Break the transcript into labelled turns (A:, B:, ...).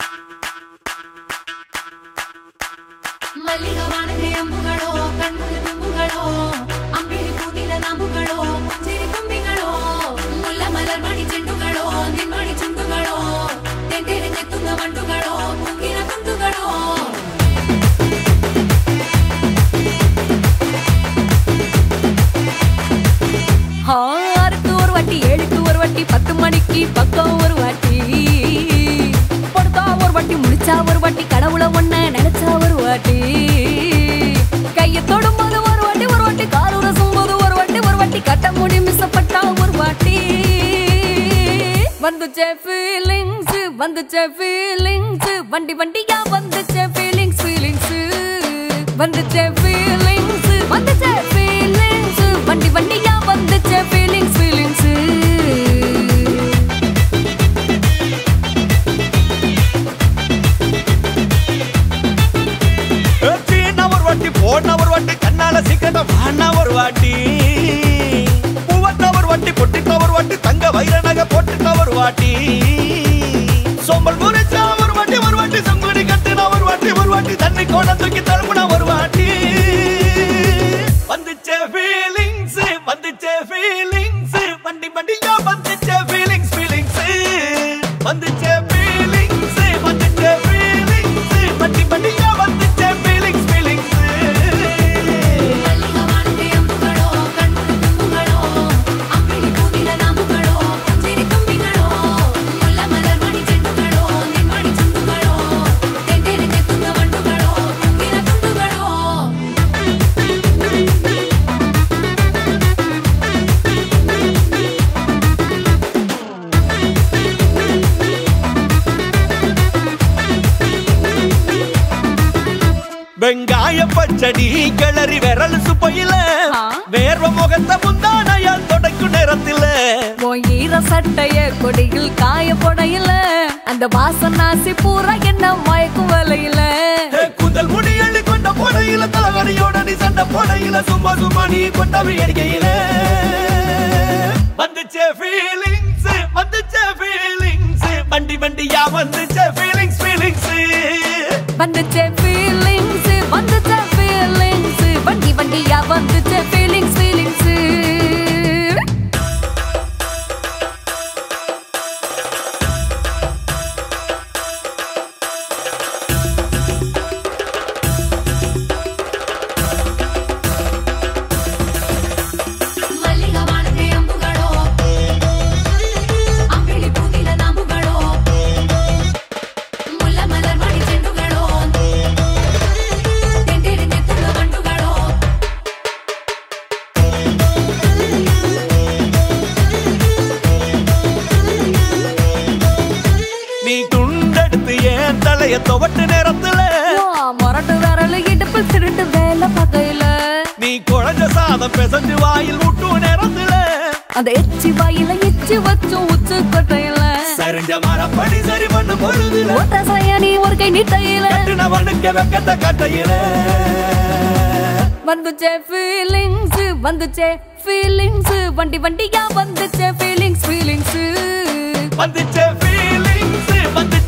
A: ಮಲ್ಲಿಗವಾನದೆ ಅಂಬುಗಳೋ ಕಣ್ಮುಲ ತುಂಬುಗಳೋ ಅಂಬಿಳಿ ಕೂದಿಲ ನಾಂಬುಗಳೋ ಮುಂಜಿರಿ ತುಂಬಿಗಳೋ ಮುಲ್ಲ ಮಲರ್ ಮಣಿ ಚೆಂಡುಗಳೋ ನಿನ್ಮಣಿ ಚುಂಡುಗಳೋ ತೆಂಟೆರೆ ತೆತ್ತುಂಗ ಮಂಡುಗಳೋ ಮುಂಗಿನ ಕುಂದುಗಳೋ
B: ஆறுக்கு ஒரு வாட்டி ஏழுக்கு ஒரு வாட்டி பத்து மணிக்கு பக்கம் ஒரு வாட்டி படுத்தா ஒரு வாட்டி முடிச்சா ஒரு வாட்டி கடவுளை ஒண்ண நினைச்சா ஒரு வாட்டி கைய தொடும்போது ஒரு வாட்டி ஒரு வாட்டி கால் உரசும் போது ஒரு வாட்டி ஒரு வாட்டி கட்ட முடி மிசப்பட்டா ஒரு வாட்டி வந்துச்சே ஃபீலிங்ஸ் வந்துச்சே ஃபீலிங்ஸ் வண்டி வண்டியா வந்துச்சே ஃபீலிங்ஸ் ஃபீலிங்ஸ் வந்துச்சே ஃபீலிங்ஸ் வந்துச்சே ஃபீலிங்ஸ் வண்டி வண்டியா வந்துச்சே ஃபீலிங்ஸ் ஃபீலிங்ஸ்
C: சீனா ஒரு வாட்டி போனா ஒரு வாட்டி கண்ணால சீக்கிரம் வானா ஒரு வாட்டி பூவத்தா ஒரு வாட்டி பொட்டித்தா ஒரு வாட்டி தங்க வைர நகை போட்டுட்டா ஒரு வாட்டி சோம்பல் முறைச்சா ஒரு வாட்டி ஒரு வாட்டி சங்குடி கட்டுனா ஒரு வாட்டி ஒரு வாட்டி தண்ணி கோண தூக்கி தழுப்புனா ஒரு வாட்டி வந்துச்சே ஃபீலிங்ஸ் வந்துச்சே ஃபீலிங்ஸ் வண்டி வண்டியா வந்துச்சே ஃபீலிங்ஸ் ஃபீலிங்ஸ் வந்துச்சே ஃபீலிங்ஸ் வந்துச்சே ஃபீலிங்ஸ் வண்டி வண்டியா வந்துச்சே ஃபீலிங்ஸ் ஃபீலிங்ஸ்
A: ಮಲ್ಲಿಗವಾನದೆ ಅಂಬುಗಳೋ ಕಣ್ಮುಲ ತುಂಬುಗಳೋ ಅಂಬಿಳಿ ಕೂದಿಲ ನಾಂಬುಗಳೋ ಮುಂಜಿರಿ ತುಂಬಿಗಳೋ ಮುಲ್ಲ ಮಲರ್ ಮಣಿ ಚೆಂಡುಗಳೋ ನಿನ್ಮಣಿ ಚುಂಡುಗಳೋ ತೆಂಟೆರೆ ತೆತ್ತುಂಗ ಮಂಡುಗಳೋ ಮುಂಗಿನ ಕುಂದುಗಳೋ
C: வெங்காய பச்சடி கிளறி விரல் சுப்பையில
B: ஆ.
C: வேர்வ முகத்த முந்தானையால் தொடக்கும் நேரத்தில
B: உன் ஈர சட்டைய கொடியில் காய போடையில அந்த வாசனாசி பூரா என்ன மயக்கும் வலையில
C: கூந்தல் முடி அள்ளி கொண்ட போடையில தலைவலியோட நீ சண்டை போடையில சும்மா சும்மா நீ கொண்டவி அடிக்கையில வந்துச்சே ஃபீலிங்ஸ் வந்துச்சே ஃபீலிங்ஸ் வண்டி வண்டியா வந்துச்சே ஃபீலிங்ஸ் ஃபீலிங்ஸ்
B: வந்துச்சே ஃபீலிங்ஸ் வந்துச்சே ஃபீலிங்ஸ் வண்டி வண்டியா வந்துச்சே ஃபீலிங்ஸ் ஃபீலிங்ஸ்
A: ಮಲ್ಲಿಗವಾನದೆ ಅಂಬುಗಳೋ ಅಂಬಿಳಿ ಕೂದಿಲ ನಾಂಬುಗಳೋ ಮುಲ್ಲ ಮಲರ್ ಮಣಿ ಚೆಂಡುಗಳೋ ತೆಂಟೆರೆ ತೆತ್ತುಂಗ ಮಂಡುಗಳೋ
C: நீ துண்டெடுத்து ஏன் தலைய துவட்டு நேரத்துல
B: மொரட்டு விரல் இடுப்பில் திருட்டு வேலை பகையில
C: நீ குழஞ்ச சாதம் பிசைஞ்சு வாயில் விட்டும் நேரத்துல
B: அந்த எச்சி வாயில எச்சி வச்சும் உச்சு கொட்டையில
C: சரிஞ்ச மரப்படி சரி பண்ணு பொழுதுல
B: ஒத்த சயனி ஒரு கை நீட்டையில
C: கட்டுனவனுக்கு வெக்கத்த கட்டையில
B: வந்துச்சே ஃபீலிங்ஸ் வந்துச்சே ஃபீலிங்ஸ் வண்டி வண்டியா வந்துச்சே ஃபீலிங்ஸ் ஃபீலிங்ஸ்
C: வந்துச்சே ஃபீலிங்ஸ் வந்து